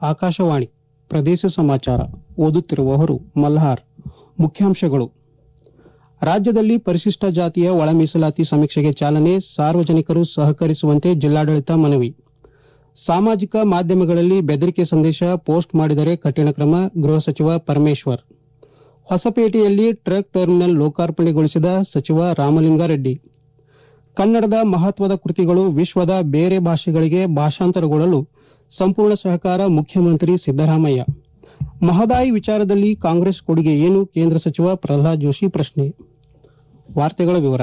ಆಕಾಶವಾಣಿ ಪ್ರದೇಶ ಸಮಾಚಾರ ಓದುತ್ತಿರುವವರು ಮಲ್ಹಾರ್ ಮುಖ್ಯಾಂಶಗಳು ರಾಜ್ಯದಲ್ಲಿ ಪರಿಶಿಷ್ಟ ಜಾತಿಯ ಒಳ ಮೀಸಲಾತಿ ಸಮೀಕ್ಷೆಗೆ ಚಾಲನೆ ಸಾರ್ವಜನಿಕರು ಸಹಕರಿಸುವಂತೆ ಜಿಲ್ಲಾಡಳಿತ ಮನವಿ ಸಾಮಾಜಿಕ ಮಾಧ್ಯಮಗಳಲ್ಲಿ ಬೆದರಿಕೆ ಸಂದೇಶ ಪೋಸ್ಟ್ ಮಾಡಿದರೆ ಕಠಿಣ ಕ್ರಮ ಗೃಹ ಸಚಿವ ಪರಮೇಶ್ವರ್ ಹೊಸಪೇಟೆಯಲ್ಲಿ ಟ್ರಕ್ ಟರ್ಮಿನಲ್ ಲೋಕಾರ್ಪಣೆಗೊಳಿಸಿದ ಸಚಿವ ರಾಮಲಿಂಗಾರೆಡ್ಡಿ ಕನ್ನಡದ ಮಹತ್ವದ ಕೃತಿಗಳು ವಿಶ್ವದ ಬೇರೆ ಭಾಷೆಗಳಿಗೆ ಭಾಷಾಂತರಗೊಳ್ಳಲು ಸಂಪೂರ್ಣ ಸಹಕಾರ ಮುಖ್ಯಮಂತ್ರಿ ಸಿದ್ದರಾಮಯ್ಯ ಮಹದಾಯಿ ವಿಚಾರದಲ್ಲಿ ಕಾಂಗ್ರೆಸ್ ಕೊಡುಗೆ ಏನು ಕೇಂದ್ರ ಸಚಿವ ಪ್ರಹ್ಲಾದ್ ಜೋಶಿ ಪ್ರಶ್ನೆ ವಾರ್ತೆಗಳ ವಿವರ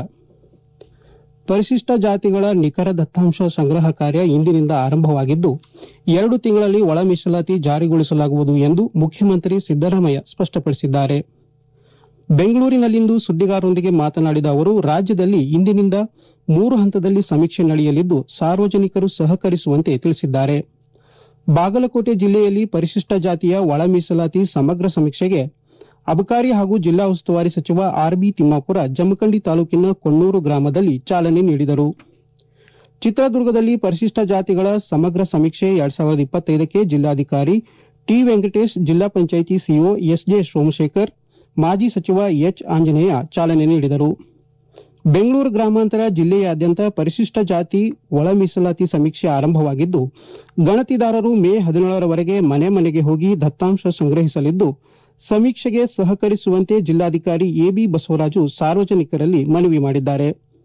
ಪರಿಶಿಷ್ಟ ಜಾತಿಗಳ ನಿಖರ ದತ್ತಾಂಶ ಸಂಗ್ರಹ ಕಾರ್ಯ ಇಂದಿನಿಂದ ಆರಂಭವಾಗಿದ್ದು ಎರಡು ತಿಂಗಳಲ್ಲಿ ಒಳ ಮೀಸಲಾತಿ ಜಾರಿಗೊಳಿಸಲಾಗುವುದು ಎಂದು ಮುಖ್ಯಮಂತ್ರಿ ಸಿದ್ದರಾಮಯ್ಯ ಸ್ಪಷ್ಟಪಡಿಸಿದ್ದಾರೆ ಬೆಂಗಳೂರಿನಲ್ಲಿಂದು ಸುದ್ದಿಗಾರರೊಂದಿಗೆ ಮಾತನಾಡಿದ ಅವರು ರಾಜ್ಯದಲ್ಲಿ ಇಂದಿನಿಂದ ಮೂರು ಹಂತದಲ್ಲಿ ಸಮೀಕ್ಷೆ ನಡೆಯಲಿದ್ದು ಸಾರ್ವಜನಿಕರು ಸಹಕರಿಸುವಂತೆ ತಿಳಿಸಿದ್ದಾರೆ ಬಾಗಲಕೋಟೆ ಜಿಲ್ಲೆಯಲ್ಲಿ ಪರಿಶಿಷ್ಟ ಜಾತಿಯ ಒಳ ಮೀಸಲಾತಿ ಸಮಗ್ರ ಸಮೀಕ್ಷೆಗೆ ಅಬಕಾರಿ ಹಾಗೂ ಜಿಲ್ಲಾ ಉಸ್ತುವಾರಿ ಸಚಿವ ಆರ್ಬಿ ತಿಮ್ಮಾಪುರ ಜಮಖಂಡಿ ತಾಲೂಕಿನ ಕೊಣ್ಣೂರು ಗ್ರಾಮದಲ್ಲಿ ಚಾಲನೆ ನೀಡಿದರು ಚಿತ್ರದುರ್ಗದಲ್ಲಿ ಪರಿಶಿಷ್ಟ ಜಾತಿಗಳ ಸಮಗ್ರ ಸಮೀಕ್ಷೆ ಎರಡ್ ಸಾವಿರದ ಇಪ್ಪತ್ತೈದಕ್ಕೆ ಜಿಲ್ಲಾಧಿಕಾರಿ ಟಿ ವೆಂಕಟೇಶ್ ಜಿಲ್ಲಾ ಪಂಚಾಯಿತಿ ಸಿಒ ಎಸ್ಜೆ ಸೋಮಶೇಖರ್ ಮಾಜಿ ಸಚಿವ ಎಚ್ ಆಂಜನೇಯ ಚಾಲನೆ ನೀಡಿದರು ಬೆಂಗಳೂರು ಗ್ರಾಮಾಂತರ ಜಿಲ್ಲೆಯಾದ್ಯಂತ ಪರಿಶಿಷ್ಟ ಜಾತಿ ಒಳ ಮೀಸಲಾತಿ ಸಮೀಕ್ಷೆ ಆರಂಭವಾಗಿದ್ದು ಗಣತಿದಾರರು ಮೇ ಹದಿನೇಳರವರೆಗೆ ಮನೆ ಮನೆಗೆ ಹೋಗಿ ದತ್ತಾಂಶ ಸಂಗ್ರಹಿಸಲಿದ್ದು ಸಮೀಕ್ಷೆಗೆ ಸಹಕರಿಸುವಂತೆ ಜಿಲ್ಲಾಧಿಕಾರಿ ಎಬಿ ಬಸವರಾಜು ಸಾರ್ವಜನಿಕರಲ್ಲಿ ಮನವಿ ಮಾಡಿದ್ದಾರೆ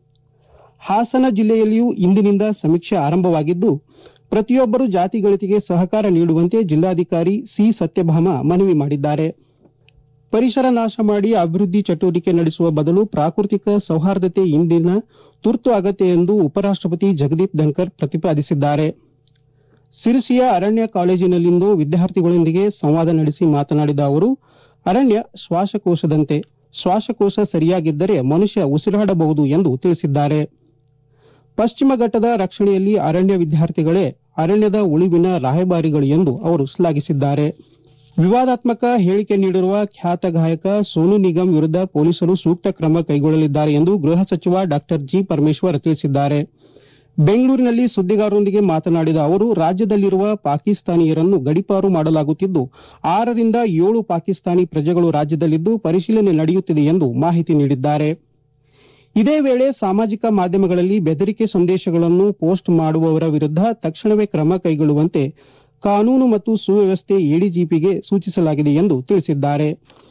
ಹಾಸನ ಜಿಲ್ಲೆಯಲ್ಲಿಯೂ ಇಂದಿನಿಂದ ಸಮೀಕ್ಷೆ ಆರಂಭವಾಗಿದ್ದು ಪ್ರತಿಯೊಬ್ಬರು ಜಾತಿ ಗಣತಿಗೆ ಸಹಕಾರ ನೀಡುವಂತೆ ಜಿಲ್ಲಾಧಿಕಾರಿ ಸಿ ಸತ್ಯಭಾಮ ಮನವಿ ಮಾಡಿದ್ದಾರೆ ಪರಿಸರ ನಾಶ ಮಾಡಿ ಅಭಿವೃದ್ಧಿ ಚಟುವಟಿಕೆ ನಡೆಸುವ ಬದಲು ಪ್ರಾಕೃತಿಕ ಸೌಹಾರ್ದತೆ ಇಂದಿನ ತುರ್ತು ಅಗತ್ಯ ಎಂದು ಉಪರಾಷ್ಟಪತಿ ಜಗದೀಪ್ ಧನ್ಕರ್ ಪ್ರತಿಪಾದಿಸಿದ್ದಾರೆ ಸಿರಿಸಿಯ ಅರಣ್ಯ ಕಾಲೇಜಿನಲ್ಲಿಂದು ವಿದ್ಯಾರ್ಥಿಗಳೊಂದಿಗೆ ಸಂವಾದ ನಡೆಸಿ ಮಾತನಾಡಿದ ಅವರು ಅರಣ್ಯ ಶ್ವಾಸಕೋಶದಂತೆ ಶ್ವಾಸಕೋಶ ಸರಿಯಾಗಿದ್ದರೆ ಮನುಷ್ಯ ಉಸಿರಾಡಬಹುದು ಎಂದು ತಿಳಿಸಿದ್ದಾರೆ ಪಶ್ಚಿಮ ಘಟ್ಟದ ರಕ್ಷಣೆಯಲ್ಲಿ ಅರಣ್ಯ ವಿದ್ಯಾರ್ಥಿಗಳೇ ಅರಣ್ಯದ ಉಳಿವಿನ ರಾಯಭಾರಿಗಳು ಎಂದು ಅವರು ಶ್ಲಾಘಿಸಿದ್ದಾರೆ ವಿವಾದಾತ್ಮಕ ಹೇಳಿಕೆ ನೀಡಿರುವ ಖ್ಯಾತ ಗಾಯಕ ಸೋನು ನಿಗಮ್ ವಿರುದ್ಧ ಪೊಲೀಸರು ಸೂಕ್ತ ಕ್ರಮ ಕೈಗೊಳ್ಳಲಿದ್ದಾರೆ ಎಂದು ಗೃಹ ಸಚಿವ ಡಾ ಜಿ ಪರಮೇಶ್ವರ್ ತಿಳಿಸಿದ್ದಾರೆ ಬೆಂಗಳೂರಿನಲ್ಲಿ ಸುದ್ದಿಗಾರರೊಂದಿಗೆ ಮಾತನಾಡಿದ ಅವರು ರಾಜ್ಯದಲ್ಲಿರುವ ಪಾಕಿಸ್ತಾನಿಯರನ್ನು ಗಡಿಪಾರು ಮಾಡಲಾಗುತ್ತಿದ್ದು ಆರರಿಂದ ಏಳು ಪಾಕಿಸ್ತಾನಿ ಪ್ರಜೆಗಳು ರಾಜ್ಯದಲ್ಲಿದ್ದು ಪರಿಶೀಲನೆ ನಡೆಯುತ್ತಿದೆ ಎಂದು ಮಾಹಿತಿ ನೀಡಿದ್ದಾರೆ ಇದೇ ವೇಳೆ ಸಾಮಾಜಿಕ ಮಾಧ್ಯಮಗಳಲ್ಲಿ ಬೆದರಿಕೆ ಸಂದೇಶಗಳನ್ನು ಪೋಸ್ಟ್ ಮಾಡುವವರ ವಿರುದ್ಧ ತಕ್ಷಣವೇ ಕ್ರಮ ಕೈಗೊಳ್ಳುವಂತೆ ಕಾನೂನು ಮತ್ತು ಸುವ್ಯವಸ್ಥೆ ಎಡಿಜಿಪಿಗೆ ಸೂಚಿಸಲಾಗಿದೆ ಎಂದು ತಿಳಿಸಿದ್ದಾರೆ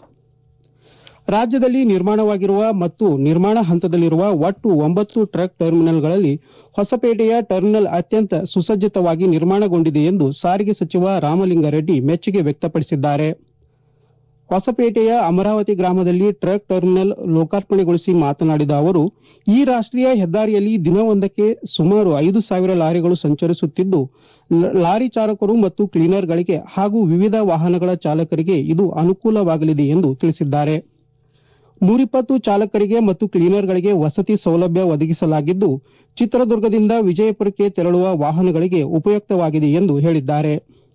ರಾಜ್ಯದಲ್ಲಿ ನಿರ್ಮಾಣವಾಗಿರುವ ಮತ್ತು ನಿರ್ಮಾಣ ಹಂತದಲ್ಲಿರುವ ಒಟ್ಟು ಒಂಬತ್ತು ಟ್ರಕ್ ಟರ್ಮಿನಲ್ಗಳಲ್ಲಿ ಹೊಸಪೇಟೆಯ ಟರ್ಮಿನಲ್ ಅತ್ಯಂತ ಸುಸಜ್ಜಿತವಾಗಿ ನಿರ್ಮಾಣಗೊಂಡಿದೆ ಎಂದು ಸಾರಿಗೆ ಸಚಿವ ರಾಮಲಿಂಗಾರೆಡ್ಡಿ ಮೆಚ್ಚುಗೆ ವ್ಯಕ್ತಪಡಿಸಿದ್ದಾರೆ ಹೊಸಪೇಟೆಯ ಅಮರಾವತಿ ಗ್ರಾಮದಲ್ಲಿ ಟ್ರಕ್ ಟರ್ಮಿನಲ್ ಲೋಕಾರ್ಪಣೆಗೊಳಿಸಿ ಮಾತನಾಡಿದ ಅವರು ಈ ರಾಷ್ಟೀಯ ಹೆದ್ದಾರಿಯಲ್ಲಿ ದಿನವೊಂದಕ್ಕೆ ಸುಮಾರು ಐದು ಸಾವಿರ ಲಾರಿಗಳು ಸಂಚರಿಸುತ್ತಿದ್ದು ಲಾರಿ ಚಾಲಕರು ಮತ್ತು ಕ್ಲೀನರ್ಗಳಿಗೆ ಹಾಗೂ ವಿವಿಧ ವಾಹನಗಳ ಚಾಲಕರಿಗೆ ಇದು ಅನುಕೂಲವಾಗಲಿದೆ ಎಂದು ತಿಳಿಸಿದ್ದಾರೆ ನೂರಿಪ್ಪತ್ತು ಚಾಲಕರಿಗೆ ಮತ್ತು ಕ್ಲೀನರ್ಗಳಿಗೆ ವಸತಿ ಸೌಲಭ್ಯ ಒದಗಿಸಲಾಗಿದ್ದು ಚಿತ್ರದುರ್ಗದಿಂದ ವಿಜಯಪುರಕ್ಕೆ ತೆರಳುವ ವಾಹನಗಳಿಗೆ ಉಪಯುಕ್ತವಾಗಿದೆ ಎಂದು ಹೇಳಿದ್ದಾರೆ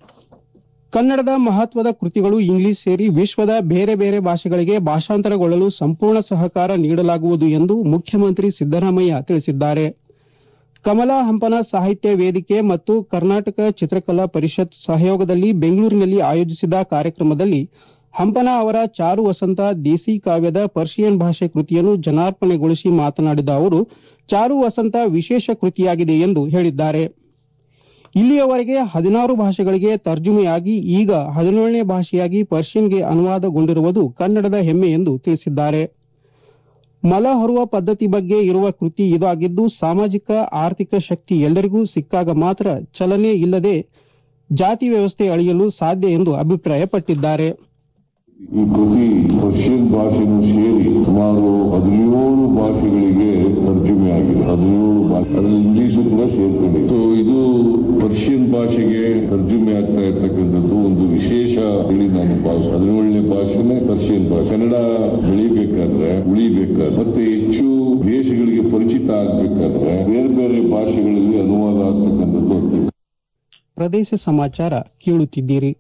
ಕನ್ನಡದ ಮಹತ್ವದ ಕೃತಿಗಳು ಇಂಗ್ಲಿಷ್ ಸೇರಿ ವಿಶ್ವದ ಬೇರೆ ಬೇರೆ ಭಾಷೆಗಳಿಗೆ ಭಾಷಾಂತರಗೊಳ್ಳಲು ಸಂಪೂರ್ಣ ಸಹಕಾರ ನೀಡಲಾಗುವುದು ಎಂದು ಮುಖ್ಯಮಂತ್ರಿ ಸಿದ್ದರಾಮಯ್ಯ ತಿಳಿಸಿದ್ದಾರೆ ಕಮಲಾ ಹಂಪನ ಸಾಹಿತ್ಯ ವೇದಿಕೆ ಮತ್ತು ಕರ್ನಾಟಕ ಚಿತ್ರಕಲಾ ಪರಿಷತ್ ಸಹಯೋಗದಲ್ಲಿ ಬೆಂಗಳೂರಿನಲ್ಲಿ ಆಯೋಜಿಸಿದ ಕಾರ್ಯಕ್ರಮದಲ್ಲಿ ಹಂಪನ ಅವರ ಚಾರು ವಸಂತ ದೇಸಿ ಕಾವ್ಯದ ಪರ್ಷಿಯನ್ ಭಾಷೆ ಕೃತಿಯನ್ನು ಜನಾರ್ಪಣೆಗೊಳಿಸಿ ಮಾತನಾಡಿದ ಅವರು ಚಾರು ವಸಂತ ವಿಶೇಷ ಕೃತಿಯಾಗಿದೆ ಎಂದು ಹೇಳಿದ್ದಾರೆ ಇಲ್ಲಿಯವರೆಗೆ ಹದಿನಾರು ಭಾಷೆಗಳಿಗೆ ತರ್ಜುಮೆಯಾಗಿ ಈಗ ಹದಿನೇಳನೇ ಭಾಷೆಯಾಗಿ ಪರ್ಷಿಯನ್ಗೆ ಅನುವಾದಗೊಂಡಿರುವುದು ಕನ್ನಡದ ಹೆಮ್ಮೆ ಎಂದು ತಿಳಿಸಿದ್ದಾರೆ ಮಲ ಹೊರುವ ಪದ್ಧತಿ ಬಗ್ಗೆ ಇರುವ ಕೃತಿ ಇದಾಗಿದ್ದು ಸಾಮಾಜಿಕ ಆರ್ಥಿಕ ಶಕ್ತಿ ಎಲ್ಲರಿಗೂ ಸಿಕ್ಕಾಗ ಮಾತ್ರ ಚಲನೆ ಇಲ್ಲದೆ ಜಾತಿ ವ್ಯವಸ್ಥೆ ಅಳಿಯಲು ಸಾಧ್ಯ ಎಂದು ಅಭಿಪ್ರಾಯಪಟ್ಟಿದ್ದಾರೆ ಈ ಕೃತಿ ಪರ್ಷಿಯನ್ ಭಾಷೆನೂ ಸೇರಿ ಸುಮಾರು ಹದಿನೇಳು ಭಾಷೆಗಳಿಗೆ ತರ್ಜುಮೆ ಆಗಿದೆ ಹದಿನೇಳು ಭಾಷೆ ಅದರಲ್ಲಿ ಇಂಗ್ಲಿಷ್ ಕೂಡ ಸೇರ್ಕೊಂಡಿದೆ ಸೊ ಇದು ಪರ್ಷಿಯನ್ ಭಾಷೆಗೆ ತರ್ಜುಮೆ ಆಗ್ತಾ ಇರ್ತಕ್ಕಂಥದ್ದು ಒಂದು ವಿಶೇಷ ಹೇಳಿ ನಾನು ಭಾಷೆ ಹದಿನೇಳನೇ ಭಾಷೆನೇ ಪರ್ಷಿಯನ್ ಭಾಷೆ ಕನ್ನಡ ಬೆಳಿಬೇಕಾದ್ರೆ ಉಳಿಬೇಕಾದ್ರೆ ಮತ್ತೆ ಹೆಚ್ಚು ದೇಶಗಳಿಗೆ ಪರಿಚಿತ ಆಗ್ಬೇಕಾದ್ರೆ ಬೇರೆ ಬೇರೆ ಭಾಷೆಗಳಲ್ಲಿ ಅನುವಾದ ಆಗ್ತಕ್ಕಂಥದ್ದು ಅತ್ಯಗತ್ಯ. ಪ್ರದೇಶ ಸಮಾಚಾರ ಕೇಳುತ್ತಿದ್ದೀರಿ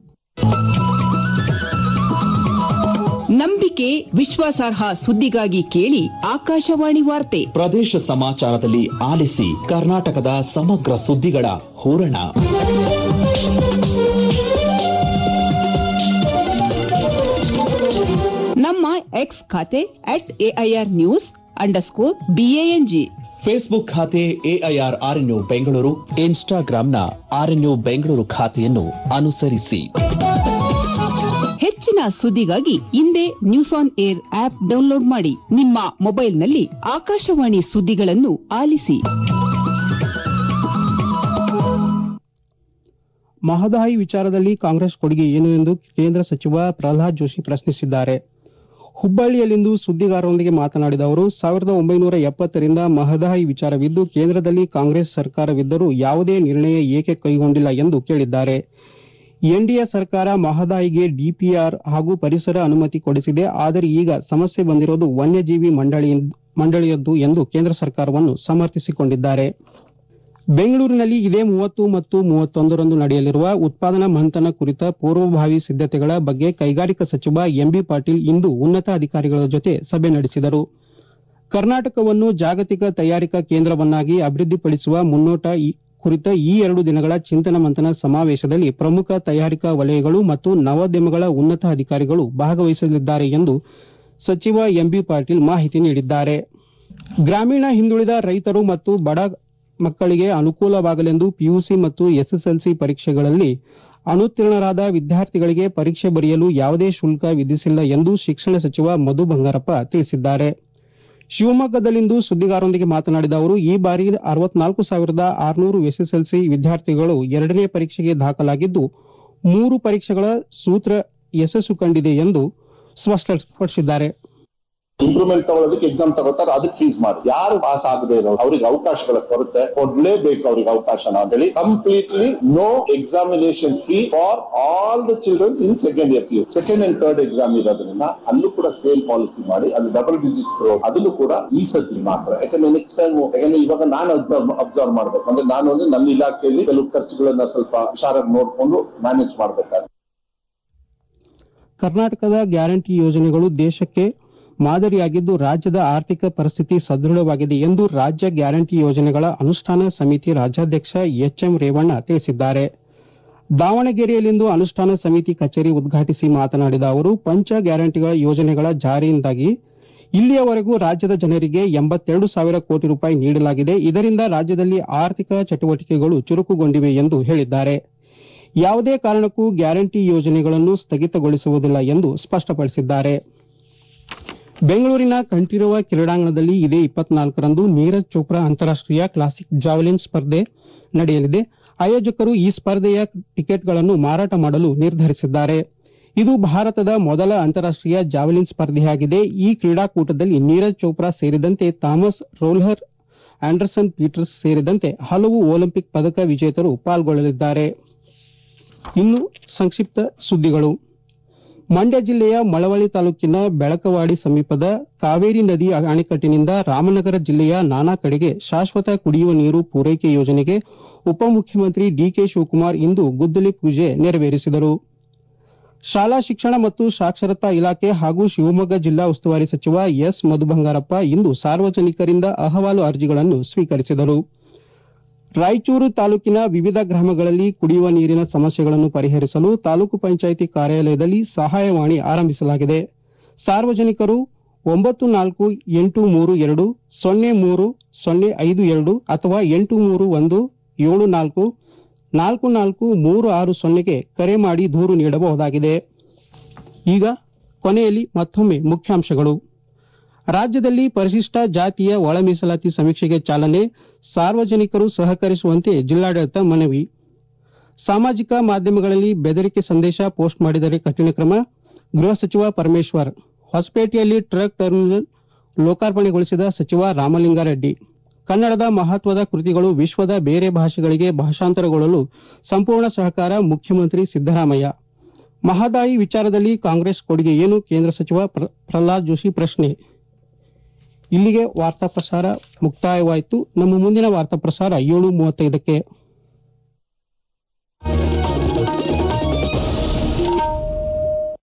ನಂಬಿಕೆ ವಿಶ್ವಾಸಾರ್ಹ ಸುದ್ದಿಗಾಗಿ ಕೇಳಿ ಆಕಾಶವಾಣಿ ವಾರ್ತೆ ಪ್ರದೇಶ ಸಮಾಚಾರದಲ್ಲಿ ಆಲಿಸಿ ಕರ್ನಾಟಕದ ಸಮಗ್ರ ಸುದ್ದಿಗಳ ಹೂರಣ ನಮ್ಮ ಎಕ್ಸ್ ಖಾತೆ at AIR news underscore BANG Facebook ಖಾತೆ ಎಐಆರ್ ಆರ್ಎನ್ಯು ಬೆಂಗಳೂರು ಇನ್ಸ್ಟಾಗ್ರಾಂನ ಆರ್ಎನ್ಯು ಬೆಂಗಳೂರು ಖಾತೆಯನ್ನು ಅನುಸರಿಸಿ ಹೆಚ್ಚಿನ ಸುದ್ದಿಗಾಗಿ ಹಿಂದೆ news on air app download ಮಾಡಿ ನಿಮ್ಮ ಮೊಬೈಲ್ನಲ್ಲಿ ಆಕಾಶವಾಣಿ ಸುದ್ದಿಗಳನ್ನು ಆಲಿಸಿ ಮಹದಾಯಿ ವಿಚಾರದಲ್ಲಿ ಕಾಂಗ್ರೆಸ್ ಕೊಡುಗೆ ಏನು ಎಂದು ಕೇಂದ್ರ ಸಚಿವ ಪ್ರಹ್ಲಾದ್ ಜೋಶಿ ಪ್ರಶ್ನಿಸಿದ್ದಾರೆ ಹುಬ್ಬಳ್ಳಿಯಲ್ಲಿಂದು ಸುದ್ದಿಗಾರರೊಂದಿಗೆ ಮಾತನಾಡಿದ ಅವರು ಸಾವಿರದ ಒಂಬೈನೂರ ಎಪ್ಪತ್ತರಿಂದ ಮಹದಾಯಿ ವಿಚಾರವಿದ್ದು ಕೇಂದ್ರದಲ್ಲಿ ಕಾಂಗ್ರೆಸ್ ಸರ್ಕಾರವಿದ್ದರೂ ಯಾವುದೇ ನಿರ್ಣಯ ಏಕೆ ಕೈಗೊಂಡಿಲ್ಲ ಎಂದು ಕೇಳಿದ್ದಾರೆ ಎನ್ಡಿಎ ಸರ್ಕಾರ ಮಹದಾಯಿಗೆ ಡಿಪಿಆರ್ ಹಾಗೂ ಪರಿಸರ ಅನುಮತಿ ಕೊಡಿಸಿದೆ ಆದರೆ ಈಗ ಸಮಸ್ಯೆ ಬಂದಿರೋದು ವನ್ಯಜೀವಿ ಮಂಡಳಿಯದ್ದು ಎಂದು ಕೇಂದ್ರ ಸರ್ಕಾರವನ್ನು ಸಮರ್ಥಿಸಿಕೊಂಡಿದ್ದಾರೆ ಬೆಂಗಳೂರಿನಲ್ಲಿ ಇದೇ ಮೂವತ್ತು ಮತ್ತು ಮೂವತ್ತೊಂದರಂದು ನಡೆಯಲಿರುವ ಉತ್ಪಾದನಾ ಮಂಥನ ಕುರಿತ ಪೂರ್ವಭಾವಿ ಸಿದ್ದತೆಗಳ ಬಗ್ಗೆ ಕೈಗಾರಿಕಾ ಸಚಿವ ಎಂಬಿ ಪಾಟೀಲ್ ಇಂದು ಉನ್ನತ ಅಧಿಕಾರಿಗಳ ಜೊತೆ ಸಭೆ ನಡೆಸಿದರು ಕರ್ನಾಟಕವನ್ನು ಜಾಗತಿಕ ತಯಾರಿಕಾ ಕೇಂದ್ರವನ್ನಾಗಿ ಅಭಿವೃದ್ಧಿಪಡಿಸುವ ಮುನ್ನೋಟ ಕುರಿತ ಈ ಎರಡು ದಿನಗಳ ಚಿಂತನ ಮಂಥನ ಸಮಾವೇಶದಲ್ಲಿ ಪ್ರಮುಖ ತಯಾರಿಕಾ ವಲಯಗಳು ಮತ್ತು ನವೋದ್ಯಮಗಳ ಉನ್ನತ ಅಧಿಕಾರಿಗಳು ಭಾಗವಹಿಸಲಿದ್ದಾರೆ ಎಂದು ಸಚಿವ ಎಂಬಿ ಪಾಟೀಲ್ ಮಾಹಿತಿ ನೀಡಿದ್ದಾರೆ ಗ್ರಾಮೀಣ ಹಿಂದುಳಿದ ರೈತರು ಮತ್ತು ಬಡ ಮಕ್ಕಳಿಗೆ ಅನುಕೂಲವಾಗಲೆಂದು ಪಿಯುಸಿ ಮತ್ತು ಎಸ್ಎಸ್ಎಲ್ಸಿ ಪರೀಕ್ಷೆಗಳಲ್ಲಿ ಅನುತ್ತೀರ್ಣರಾದ ವಿದ್ಯಾರ್ಥಿಗಳಿಗೆ ಪರೀಕ್ಷೆ ಬರೆಯಲು ಯಾವುದೇ ಶುಲ್ಕ ವಿಧಿಸಿಲ್ಲ ಎಂದು ಶಿಕ್ಷಣ ಸಚಿವ ಮಧು ಬಂಗಾರಪ್ಪ ತಿಳಿಸಿದ್ದಾರೆ ಶಿವಮೊಗ್ಗದಲ್ಲಿಂದು ಸುದ್ದಿಗಾರರೊಂದಿಗೆ ಮಾತನಾಡಿದ ಅವರು ಈ ಬಾರಿ ಅರವತ್ನಾಲ್ಕು ಸಾವಿರದ ಆರುನೂರು ಎಸ್ಎಸ್ಎಲ್ಸಿ ವಿದ್ಯಾರ್ಥಿಗಳು ಎರಡನೇ ಪರೀಕ್ಷೆಗೆ ದಾಖಲಾಗಿದ್ದು ಮೂರು ಪರೀಕ್ಷೆಗಳ ಸೂತ್ರ ಯಶಸ್ಸು ಕಂಡಿದೆ ಎಂದು ಸ್ಪಷ್ಟಪಡಿಸಿದ್ದಾರೆ ಇಂಪ್ರೂವ್ಮೆಂಟ್ ತಗೊಳ್ಳೋದಕ್ಕೆ ಎಕ್ಸಾಮ್ ತಗೋತಾರೆ ಅದಕ್ಕೆ ಫೀಸ್ ಮಾಡಿ ಯಾರು ಪಾಸ್ ಆಗದೆ ಇರೋ ಅವ್ರಿಗೆ ಅವಕಾಶಗಳ ಕೊರತೆ ಕೊಡ್ಲೇಬೇಕು ಅವ್ರಿಗೆ ಅವಕಾಶನ ಅಂತ ಹೇಳಿ completely no examination fee for all the childrens in second year P second and third exam ಇರೋದ್ರಿಂದ ಅಲ್ಲೂ ಕೂಡ ಸೇಮ್ ಪಾಲಿಸಿ ಮಾಡಿ ಅದು ಡಬಲ್ ಡಿಜಿಟ್ ಗ್ರೋತ್ ಅದನ್ನು ಕೂಡ ಈ ಸತಿ ಮಾತ್ರ ಯಾಕಂದ್ರೆ ನೆಕ್ಸ್ಟ್ ಟೈಮ್ ಯಾಕಂದ್ರೆ ಇವಾಗ ನಾನು ಅಬ್ಸರ್ವ್ ಮಾಡ್ಬೇಕು ಅಂದ್ರೆ ನಾನು ಅಂದ್ರೆ ನನ್ನ ಇಲಾಖೆಯಲ್ಲಿ ಕೆಲವು ಖರ್ಚುಗಳನ್ನ ಸ್ವಲ್ಪ ಹುಷಾರಾಗಿ ನೋಡ್ಕೊಂಡು ಮ್ಯಾನೇಜ್ ಮಾಡ್ಬೇಕಾಗುತ್ತೆ ಕರ್ನಾಟಕದ ಗ್ಯಾರಂಟಿ ಯೋಜನೆಗಳು ದೇಶಕ್ಕೆ ಮಾದರಿಯಾಗಿದ್ದು ರಾಜ್ಯದ ಆರ್ಥಿಕ ಪರಿಸ್ಥಿತಿ ಸದೃಢವಾಗಿದೆ ಎಂದು ರಾಜ್ಯ ಗ್ಯಾರಂಟಿ ಯೋಜನೆಗಳ ಅನುಷ್ಠಾನ ಸಮಿತಿ ರಾಜ್ಯಾಧ್ಯಕ್ಷ ಎಚ್ಎಂ ರೇವಣ್ಣ ತಿಳಿಸಿದ್ದಾರೆ ದಾವಣಗೆರೆಯಲ್ಲಿಂದು ಅನುಷ್ಠಾನ ಸಮಿತಿ ಕಚೇರಿ ಉದ್ಘಾಟಿಸಿ ಮಾತನಾಡಿದ ಅವರು ಪಂಚ ಗ್ಯಾರಂಟಿಗಳ ಯೋಜನೆಗಳ ಜಾರಿಯಿಂದಾಗಿ ಇಲ್ಲಿಯವರೆಗೂ ರಾಜ್ಯದ ಜನರಿಗೆ ಎಂಬತ್ತೆರಡು ಸಾವಿರ ಕೋಟಿ ರೂಪಾಯಿ ನೀಡಲಾಗಿದೆ ಇದರಿಂದ ರಾಜ್ಯದಲ್ಲಿ ಆರ್ಥಿಕ ಚಟುವಟಿಕೆಗಳು ಚುರುಕುಗೊಂಡಿವೆ ಎಂದು ಹೇಳಿದ್ದಾರೆ ಯಾವುದೇ ಕಾರಣಕ್ಕೂ ಗ್ಯಾರಂಟಿ ಯೋಜನೆಗಳನ್ನು ಸ್ಥಗಿತಗೊಳಿಸುವುದಿಲ್ಲ ಎಂದು ಸ್ಪಷ್ಟಪಡಿಸಿದ್ದಾರೆ ಬೆಂಗಳೂರಿನ ಕಂಠೀರವ ಕ್ರೀಡಾಂಗಣದಲ್ಲಿ ಇದೇ ಇಪ್ಪತ್ನಾಲ್ಕರಂದು ನೀರಜ್ ಚೋಪ್ರಾ ಅಂತಾರಾಷ್ಟೀಯ ಕ್ಲಾಸಿಕ್ ಜಾವೆಲಿನ್ ಸ್ಪರ್ಧೆ ನಡೆಯಲಿದೆ ಆಯೋಜಕರು ಈ ಸ್ಪರ್ಧೆಯ ಟಿಕೆಟ್ಗಳನ್ನು ಮಾರಾಟ ಮಾಡಲು ನಿರ್ಧರಿಸಿದ್ದಾರೆ ಇದು ಭಾರತದ ಮೊದಲ ಅಂತಾರಾಷ್ಟೀಯ ಜಾವೆಲಿನ್ ಸ್ಪರ್ಧೆಯಾಗಿದೆ ಈ ಕ್ರೀಡಾಕೂಟದಲ್ಲಿ ನೀರಜ್ ಚೋಪ್ರಾ ಸೇರಿದಂತೆ ಥಾಮಸ್ ರೋಲ್ಹರ್ ಆಂಡರ್ಸನ್ ಪೀಟರ್ಸ್ ಸೇರಿದಂತೆ ಹಲವು ಒಲಿಂಪಿಕ್ ಪದಕ ವಿಜೇತರು ಪಾಲ್ಗೊಳ್ಳಲಿದ್ದಾರೆ ಇನ್ನು ಸಂಕ್ಷಿಪ್ತ ಸುದ್ದಿಗಳು ಮಂಡ್ಯ ಜಿಲ್ಲೆಯ ಮಳವಳ್ಳಿ ತಾಲೂಕಿನ ಬೆಳಕವಾಡಿ ಸಮೀಪದ ಕಾವೇರಿ ನದಿ ಅಣೆಕಟ್ಟಿನಿಂದ ರಾಮನಗರ ಜಿಲ್ಲೆಯ ನಾನಾ ಕಡೆಗೆ ಶಾಶ್ವತ ಕುಡಿಯುವ ನೀರು ಪೂರೈಕೆ ಯೋಜನೆಗೆ ಉಪಮುಖ್ಯಮಂತ್ರಿ ಡಿಕೆ ಶಿವಕುಮಾರ್ ಇಂದು ಗುದ್ದಲಿ ಪೂಜೆ ನೆರವೇರಿಸಿದರು ಶಾಲಾ ಶಿಕ್ಷಣ ಮತ್ತು ಸಾಕ್ಷರತಾ ಇಲಾಖೆ ಹಾಗೂ ಶಿವಮೊಗ್ಗ ಜಿಲ್ಲಾ ಉಸ್ತುವಾರಿ ಸಚಿವ ಎಸ್ ಮಧುಬಂಗಾರಪ್ಪ ಇಂದು ಸಾರ್ವಜನಿಕರಿಂದ ಅಹವಾಲು ಅರ್ಜಿಗಳನ್ನು ಸ್ವೀಕರಿಸಿದರು ರಾಯಚೂರು ತಾಲೂಕಿನ ವಿವಿಧ ಗ್ರಾಮಗಳಲ್ಲಿ ಕುಡಿಯುವ ನೀರಿನ ಸಮಸ್ಯೆಗಳನ್ನು ಪರಿಹರಿಸಲು ತಾಲೂಕು ಪಂಚಾಯಿತಿ ಕಾರ್ಯಾಲಯದಲ್ಲಿ ಸಹಾಯವಾಣಿ ಆರಂಭಿಸಲಾಗಿದೆ ಸಾರ್ವಜನಿಕರು ಒಂಬತ್ತು ನಾಲ್ಕು ಎಂಟು ಮೂರು ಎರಡು ಸೊನ್ನೆ ಮೂರು ಸೊನ್ನೆ ಐದು ಎರಡು ಅಥವಾ ಎಂಟು ಮೂರು ಒಂದು ಏಳು ನಾಲ್ಕು ನಾಲ್ಕು ನಾಲ್ಕು ಮೂರು ಆರು ಸೊನ್ನೆಗೆ ಕರೆ ಮಾಡಿ ದೂರು ನೀಡಬಹುದಾಗಿದೆ ಈಗ ಕೊನೆಯಲ್ಲಿ ಮತ್ತೊಮ್ಮೆ ಮುಖ್ಯಾಂಶಗಳು ರಾಜ್ಯದಲ್ಲಿ ಪರಿಶಿಷ್ಟ ಜಾತಿಯ ಒಳ ಮೀಸಲಾತಿ ಸಮೀಕ್ಷೆಗೆ ಚಾಲನೆ ಸಾರ್ವಜನಿಕರು ಸಹಕರಿಸುವಂತೆ ಜಿಲ್ಲಾಡಳಿತ ಮನವಿ ಸಾಮಾಜಿಕ ಮಾಧ್ಯಮಗಳಲ್ಲಿ ಬೆದರಿಕೆ ಸಂದೇಶ ಪೋಸ್ಟ್ ಮಾಡಿದರೆ ಕಠಿಣ ಕ್ರಮ ಗೃಹ ಸಚಿವ ಪರಮೇಶ್ವರ್ ಹೊಸಪೇಟೆಯಲ್ಲಿ ಟ್ರಕ್ ಟರ್ಮಿನಲ್ ಲೋಕಾರ್ಪಣೆಗೊಳಿಸಿದ ಸಚಿವ ರಾಮಲಿಂಗಾರೆಡ್ಡಿ ಕನ್ನಡದ ಮಹತ್ವದ ಕೃತಿಗಳು ವಿಶ್ವದ ಬೇರೆ ಭಾಷೆಗಳಿಗೆ ಭಾಷಾಂತರಗೊಳ್ಳಲು ಸಂಪೂರ್ಣ ಸಹಕಾರ ಮುಖ್ಯಮಂತ್ರಿ ಸಿದ್ದರಾಮಯ್ಯ ಮಹದಾಯಿ ವಿಚಾರದಲ್ಲಿ ಕಾಂಗ್ರೆಸ್ ಕೊಡುಗೆ ಏನು ಕೇಂದ್ರ ಸಚಿವ ಪ್ರಹ್ಲಾದ್ ಜೋಶಿ ಪ್ರಶ್ನೆ ಇಲ್ಲಿಗೆ ವಾರ್ತಾ ಪ್ರಸಾರ ಮುಕ್ತಾಯವಾಯಿತು ನಮ್ಮ ಮುಂದಿನ ವಾರ್ತಾ ಪ್ರಸಾರ ಏಳು ಮೂವತ್ತೈದಕ್ಕೆ